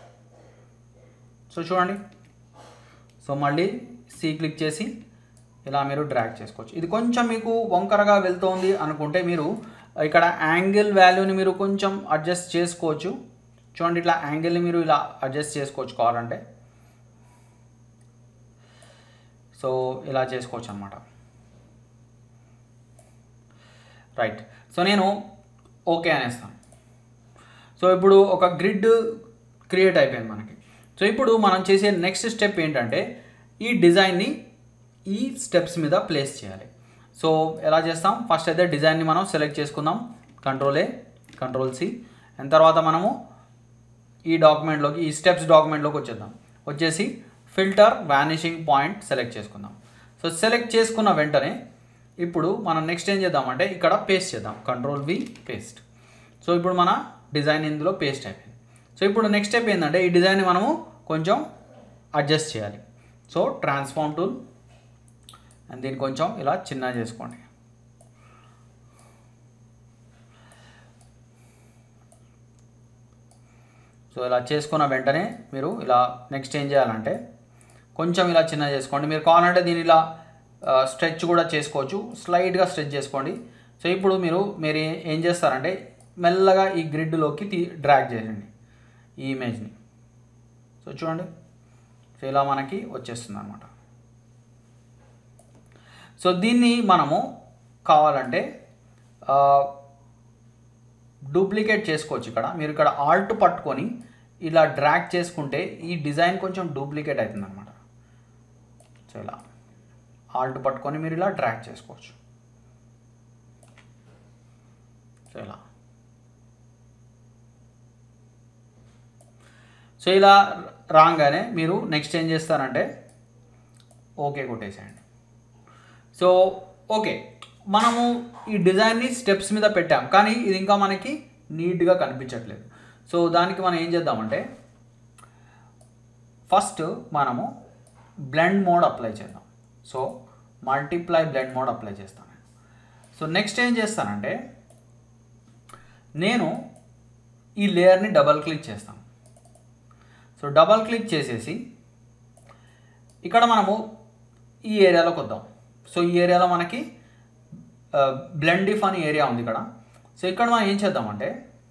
సో చూడండి సో మళ్ళీ సి క్లిక్ చేసి ఇలా మీరు డ్రాగ్ చేసుకోవచ్చు ఇది కొంచెం మీకు వంకరగా వెళ్తోంది అనుకుంటే మీరు ఇక్కడ యాంగిల్ వాల్యూని మీరు కొంచెం అడ్జస్ట్ చేసుకోవచ్చు చూడండి ఇట్లా యాంగిల్ని మీరు ఇలా అడ్జస్ట్ చేసుకోవచ్చు కావాలంటే సో ఇలా చేసుకోవచ్చు అనమాట రైట్ సో నేను ఓకే అనేస్తాను సో ఇప్పుడు ఒక గ్రిడ్ క్రియేట్ అయిపోయింది మనకి సో ఇప్పుడు మనం చేసే నెక్స్ట్ స్టెప్ ఏంటంటే ఈ డిజైన్ని ఈ స్టెప్స్ మీద ప్లేస్ చేయాలి సో ఎలా చేస్తాం ఫస్ట్ అయితే డిజైన్ని మనం సెలెక్ట్ చేసుకుందాం control A control C and తర్వాత మనము ఈ డాక్యుమెంట్లోకి ఈ స్టెప్స్ డాక్యుమెంట్లోకి వచ్చేద్దాం వచ్చేసి ఫిల్టర్ వానిషింగ్ పాయింట్ సెలెక్ట్ చేసుకుందాం సో సెలెక్ట్ చేసుకున్న వెంటనే ఇప్పుడు మనం నెక్స్ట్ ఏం చేద్దామంటే ఇక్కడ పేస్ట్ చేద్దాం కంట్రోల్ వి పేస్ట్ సో ఇప్పుడు మన డిజైన్ ఇందులో పేస్ట్ అయిపోయింది సో ఇప్పుడు నెక్స్ట్ స్టెప్ ఏంటంటే ఈ డిజైన్ని మనము కొంచెం అడ్జస్ట్ చేయాలి సో ట్రాన్స్ఫార్మ్ టూల్ అండ్ దీన్ని కొంచెం ఇలా చిన్న చేసుకోండి సో ఇలా చేసుకున్న వెంటనే మీరు ఇలా నెక్స్ట్ ఏం చేయాలంటే కొంచెం ఇలా చిన్న చేసుకోండి మీరు కావాలంటే దీని ఇలా స్ట్రెచ్ కూడా చేసుకోవచ్చు స్లైడ్గా స్ట్రెచ్ చేసుకోండి సో ఇప్పుడు మీరు మీరు ఏ- ఏం చేస్తారంటే మెల్లగా ఈ గ్రిడ్లోకి తీ డ్రాగ్ చేయండి ఈ ఇమేజ్ని సో చూడండి సో ఇలా మనకి వచ్చేస్తుంది అనమాట సో దీన్ని మనము కావాలంటే డూప్లికేట్ చేసుకోవచ్చు ఇక్కడ మీరు ఇక్కడ ఆల్ట్ పట్టుకొని ఇలా డ్రాగ్ చేసుకుంటే ఈ డిజైన్ కొంచెం డూప్లికేట్ అవుతుంది అనమాట సో ఇలా ఆల్ట్ పట్టుకొని మీరు ఇలా డ్రాగ్ చేసుకోవచ్చు సో ఇలా సో ఇలా రాగానే మీరు నెక్స్ట్ ఏం చేస్తారంటే ఓకే కొట్టేసేయండి సో ఓకే మనము ఈ డిజైన్ని స్టెప్స్ మీద పెట్టాం కానీ ఇది ఇంకా మనకి నీట్గా కనిపించట్లేదు సో దానికి మనం ఏం చేద్దామంటే ఫస్ట్ మనము బ్లెండ్ మోడ్ అప్లై చేద్దాం so multiply blend mode apply చేస్తాను నేను సో నెక్స్ట్ ఏం చేస్తానంటే నేను ఈ లేయర్ని డబల్ క్లిక్ చేస్తాను సో డబల్ క్లిక్ చేసేసి ఇక్కడ మనము ఈ ఏరియాలోకి వద్దాం సో ఈ ఏరియాలో మనకి బ్లెండిఫ్ అని ఏరియా ఉంది ఇక్కడ సో ఇక్కడ మనం ఏం చేద్దామంటే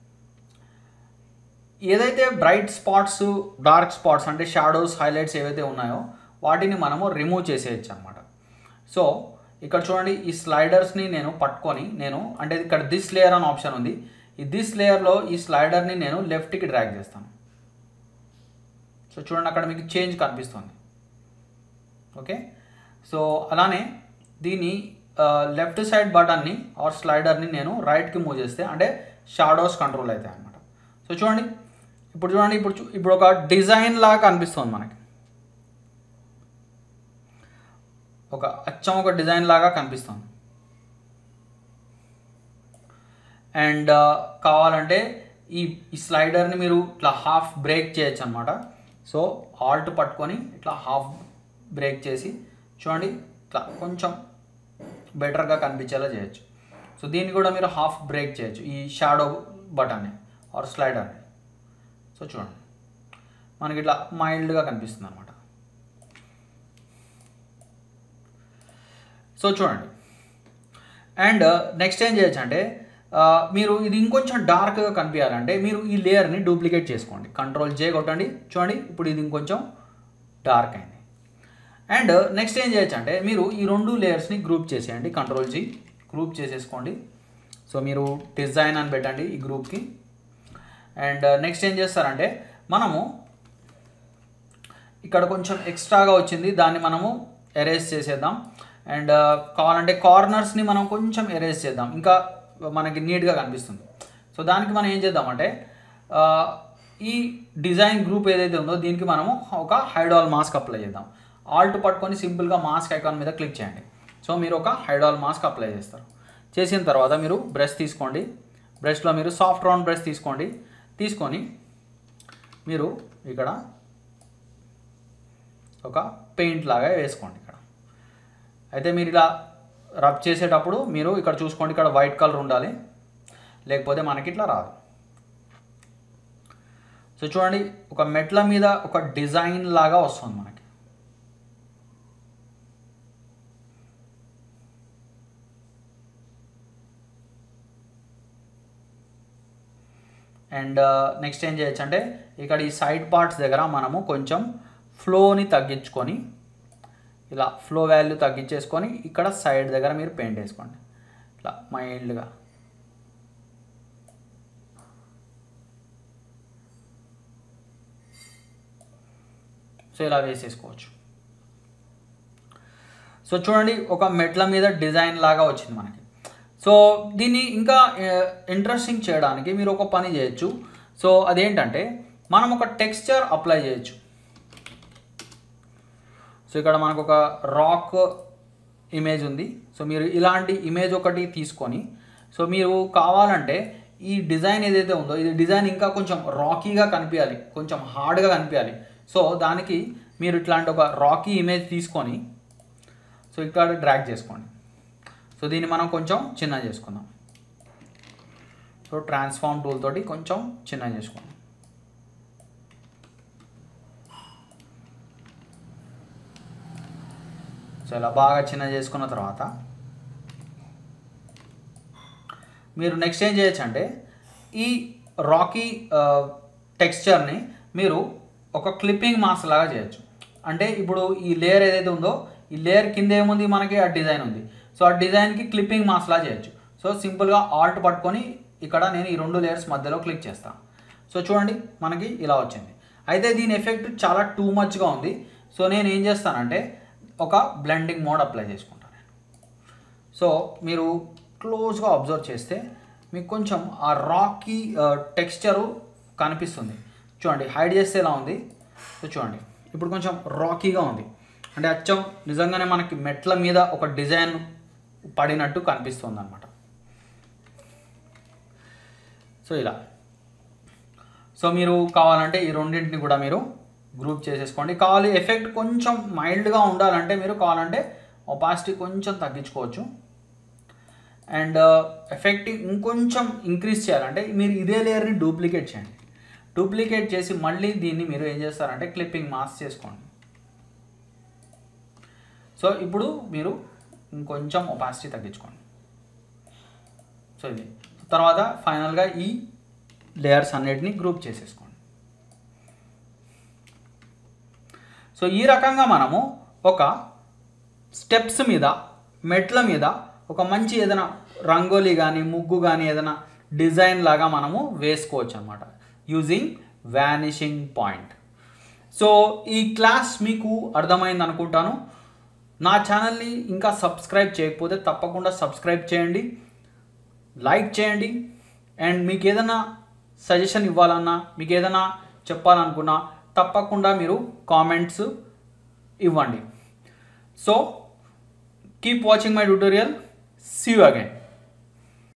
ఏదైతే బ్రైట్ స్పాట్స్ డార్క్ స్పాట్స్ అంటే షాడోస్ హైలైట్స్ ఏవైతే ఉన్నాయో వాటిని మనము రిమూవ్ చేసేయచ్చు అనమాట సో ఇక్కడ చూడండి ఈ స్లైడర్స్ని నేను పట్టుకొని నేను అంటే ఇక్కడ దిస్ లేయర్ అని ఆప్షన్ ఉంది ఈ దిస్ లేయర్లో ఈ స్లైడర్ని నేను లెఫ్ట్కి డ్రాగ్ చేస్తాను సో చూడండి అక్కడ మీకు చేంజ్ కనిపిస్తుంది ఓకే సో అలానే దీన్ని లెఫ్ట్ సైడ్ బటన్ని ఆర్ స్లైడర్ని నేను రైట్కి మూవ్ చేస్తే అంటే షాడోస్ కంట్రోల్ అవుతాయి అనమాట సో చూడండి ఇప్పుడు చూడండి ఇప్పుడు చూ- ఇప్పుడు ఒక డిజైన్ లాగా కనిపిస్తుంది మనకి ఒక అచ్చం ఒక డిజైన్ లాగా కనిపిస్తుంది అండ్ కావాలంటే ఈ ఈ స్లైడర్ని మీరు ఇట్లా హాఫ్ బ్రేక్ చేయొచ్చు అనమాట సో ఆల్ట్ పట్టుకొని ఇట్లా హాఫ్ బ్రేక్ చేసి చూడండి ఇట్లా కొంచెం బెటర్గా కనిపించేలా చేయొచ్చు సో దీన్ని కూడా మీరు హాఫ్ బ్రేక్ చేయొచ్చు ఈ షాడో బటన్ని ఆర్ స్లైడర్ని సో చూడండి మనకి ఇట్లా మైల్డ్గా కనిపిస్తుంది అనమాట సో చూడండి అండ్ నెక్స్ట్ ఏం చేయొచ్చు అంటే ఆ, మీరు ఇది ఇంకొంచెం డార్క్గా కనిపించాలంటే మీరు ఈ లేయర్ని డూప్లికేట్ చేసుకోండి కంట్రోల్ జే కొట్టండి చూడండి ఇప్పుడు ఇది ఇంకొంచెం డార్క్ అయింది అండ్ నెక్స్ట్ ఏం చేయొచ్చు అంటే మీరు ఈ రెండు లేయర్స్ని గ్రూప్ చేసేయండి కంట్రోల్ జీ గ్రూప్ చేసేసుకోండి సో మీరు డిజైన్ అని పెట్టండి ఈ గ్రూప్కి అండ్ నెక్స్ట్ ఏం చేస్తారంటే మనము ఇక్కడ కొంచెం ఎక్స్ట్రాగా వచ్చింది దాన్ని మనము ఎరేజ్ చేసేద్దాం అండ్ కావాలంటే కార్నర్స్ని మనం కొంచెం ఎరేజ్ చేద్దాం ఇంకా మనకి నీట్గా కనిపిస్తుంది సో దానికి మనం ఏం చేద్దామంటే ఆ, ఈ డిజైన్ గ్రూప్ ఏదైతే ఉందో దీనికి మనము ఒక హైడాల్ మాస్క్ అప్లై చేద్దాం ఆల్ట్ పట్టుకొని సింపుల్గా మాస్క్ ఐకాన్ మీద క్లిక్ చేయండి సో మీరు ఒక హైడాల్ మాస్క్ అప్లై చేస్తారు చేసిన తర్వాత మీరు బ్రష్ తీసుకోండి బ్రష్లో మీరు సాఫ్ట్ రౌండ్ బ్రష్ తీసుకోండి తీసుకొని మీరు ఇక్కడ ఒక పెయింట్ లాగా వేసుకోండి ఇక్కడ అయితే మీరు ఇలా రబ్ చేసేటప్పుడు మీరు ఇక్కడ చూసుకోండి ఇక్కడ వైట్ కలర్ ఉండాలి లేకపోతే మనకి ఇట్లా రాదు సో చూడండి ఒక మెట్ల మీద ఒక డిజైన్ లాగా వస్తుంది మనకి అండ్ నెక్స్ట్ ఏం చేయొచ్చు అంటే ఇక్కడ ఈ సైడ్ పార్ట్స్ దగ్గర మనము కొంచెం ఫ్లోని తగ్గించుకొని ఇలా ఫ్లో వాల్యూ తగ్గించేసుకొని ఇక్కడ సైడ్ దగ్గర మీరు పెయింట్ వేసుకోండి ఇట్లా మైల్డ్గా సో ఇలా వేసేసుకోవచ్చు సో చూడండి ఒక మెట్ల మీద డిజైన్ లాగా వచ్చింది మనకి సో దీన్ని ఇంకా ఇంట్రెస్టింగ్ చేయడానికి మీరు ఒక పని చేయొచ్చు సో అదేంటంటే మనం ఒక టెక్స్చర్ అప్లై చేయొచ్చు సో ఇక్కడ మనకు ఒక రాక్ ఇమేజ్ ఉంది సో మీరు ఇలాంటి ఇమేజ్ ఒకటి తీసుకొని సో మీరు కావాలంటే ఈ డిజైన్ ఏదైతే ఉందో ఇది డిజైన్ ఇంకా కొంచెం రాకీగా కనిపించాలి కొంచెం హార్డ్గా కనిపించాలి సో దానికి మీరు ఇట్లాంటి ఒక రాకీ ఇమేజ్ తీసుకొని సో ఇక్కడ డ్రాగ్ చేసుకోండి సో దీన్ని మనం కొంచెం చిన్న చేసుకుందాం సో ట్రాన్స్ఫార్మ్ టూల్ తోటి కొంచెం చిన్న చేసుకుందాం సో ఇలా బాగా చిన్న చేసుకున్న తర్వాత మీరు నెక్స్ట్ ఏం చేయొచ్చు అంటే ఈ రాకీ టెక్స్చర్ని మీరు ఒక క్లిప్పింగ్ మాస్ లాగా చేయొచ్చు అంటే ఇప్పుడు ఈ లేయర్ ఏదైతే ఉందో ఈ లేయర్ కింద ఏముంది మనకి ఆ డిజైన్ ఉంది సో ఆ డిజైన్కి క్లిప్పింగ్ మాస్ లాగా చేయొచ్చు సో సింపుల్గా ఆల్ట్ పట్టుకొని ఇక్కడ నేను ఈ రెండు లేయర్స్ మధ్యలో క్లిక్ చేస్తాను సో చూడండి మనకి ఇలా వచ్చింది అయితే దీని ఎఫెక్ట్ చాలా టూ మచ్గా ఉంది సో నేను ఏం చేస్తానంటే ఒక బ్లెండింగ్ మోడ్ అప్లై చేసుకుంటాను సో మీరు క్లోజ్గా అబ్జర్వ్ చేస్తే మీకు కొంచెం ఆ రాకీ టెక్స్చరు కనిపిస్తుంది చూడండి హైడ్ చేస్తే ఎలా ఉంది సో చూడండి ఇప్పుడు కొంచెం రాకీగా ఉంది అంటే అచ్చం నిజంగానే మనకి మెట్ల మీద ఒక డిజైన్ పడినట్టు కనిపిస్తుంది అనమాట సో ఇలా సో మీరు కావాలంటే ఈ రెండింటిని కూడా మీరు గ్రూప్ చేసేసుకోండి కావాలి ఎఫెక్ట్ కొంచెం మైల్డ్గా ఉండాలంటే మీరు కావాలంటే ఒపాసిటీ కొంచెం తగ్గించుకోవచ్చు అండ్ ఎఫెక్ట్ ఇంకొంచెం ఇంక్రీజ్ చేయాలంటే మీరు ఇదే లేయర్ని డూప్లికేట్ చేయండి డూప్లికేట్ చేసి మళ్ళీ దీన్ని మీరు ఏం చేస్తారంటే క్లిప్పింగ్ మాస్ చేసుకోండి సో ఇప్పుడు మీరు ఇంకొంచెం ఒపాసిటీ తగ్గించుకోండి సో ఇది తర్వాత ఫైనల్గా ఈ లేయర్స్ అన్నిటిని గ్రూప్ చేసేసుకోండి సో ఈ రకంగా మనము ఒక స్టెప్స్ మీద మెట్ల మీద ఒక మంచి ఏదైనా రంగోలీ కానీ ముగ్గు కానీ ఏదైనా డిజైన్ లాగా మనము వేసుకోవచ్చు అనమాట యూజింగ్ వ్యానిషింగ్ పాయింట్ సో ఈ క్లాస్ మీకు అర్థమైంది అనుకుంటాను నా ఛానల్ని ఇంకా సబ్స్క్రైబ్ చేయకపోతే తప్పకుండా సబ్స్క్రైబ్ చేయండి లైక్ చేయండి అండ్ మీకు ఏదైనా సజెషన్ ఇవ్వాలన్నా మీకు ఏదైనా చెప్పాలనుకున్నా తప్పకుండా మీరు కామెంట్స్ ఇవ్వండి so keep watching my tutorial see you again